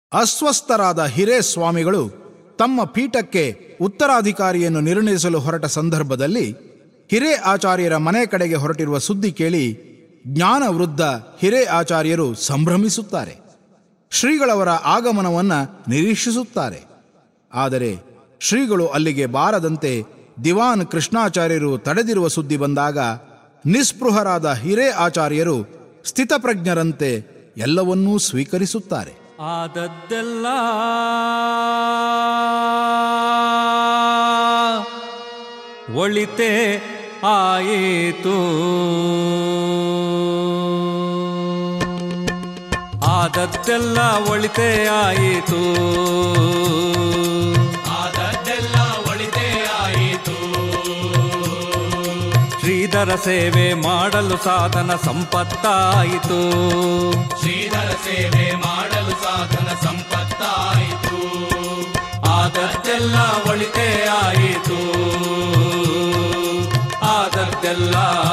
ಅಸ್ವಸ್ಥರಾದ ಹಿರೇ ಸ್ವಾಮಿಗಳು ತಮ್ಮ ಪೀಠಕ್ಕೆ ಉತ್ತರಾಧಿಕಾರಿಯನ್ನು ನಿರ್ಣಯಿಸಲು ಹೊರಟ ಸಂದರ್ಭದಲ್ಲಿ ಹಿರೇ ಆಚಾರ್ಯರ ಮನೆ ಕಡೆಗೆ ಹೊರಟಿರುವ ಸುದ್ದಿ ಕೇಳಿ ಜ್ಞಾನ ವೃದ್ಧ ಹಿರೇ ಆಚಾರ್ಯರು ಸಂಭ್ರಮಿಸುತ್ತಾರೆ ಶ್ರೀಗಳವರ ಆಗಮನವನ್ನ ನಿರೀಕ್ಷಿಸುತ್ತಾರೆ ಆದರೆ ಶ್ರೀಗಳು ಅಲ್ಲಿಗೆ ಬಾರದಂತೆ ದಿವಾನ್ ಕೃಷ್ಣಾಚಾರ್ಯರು ತಡೆದಿರುವ ಸುದ್ದಿ ಬಂದಾಗ ನಿಸ್ಪೃಹರಾದ ಹಿರೇ ಆಚಾರ್ಯರು ಸ್ಥಿತಪ್ರಜ್ಞರಂತೆ ಎಲ್ಲವನ್ನೂ ಸ್ವೀಕರಿಸುತ್ತಾರೆ ಆದದ್ದೆಲ್ಲ ಒಳಿತೆ ಆಯಿತು ಆದದ್ದೆಲ್ಲ ಒಳಿತೆ ಆಯಿತು ಆದದ್ದೆಲ್ಲ ಒಳಿತೇ ಆಯಿತು ಶ್ರೀಧರ ಸೇವೆ ಮಾಡಲು ಸಾಧನ ಸಂಪತ್ತಾಯಿತು ಶ್ರೀಧರ ಸೇವೆ ಮಾಡಲು ಸಾಧನ ಸಂಪತ್ತಾಯಿತು ಆದದ್ದೆಲ್ಲ ಒಳಿತೇ ಆಯಿತು ಆದದ್ದೆಲ್ಲ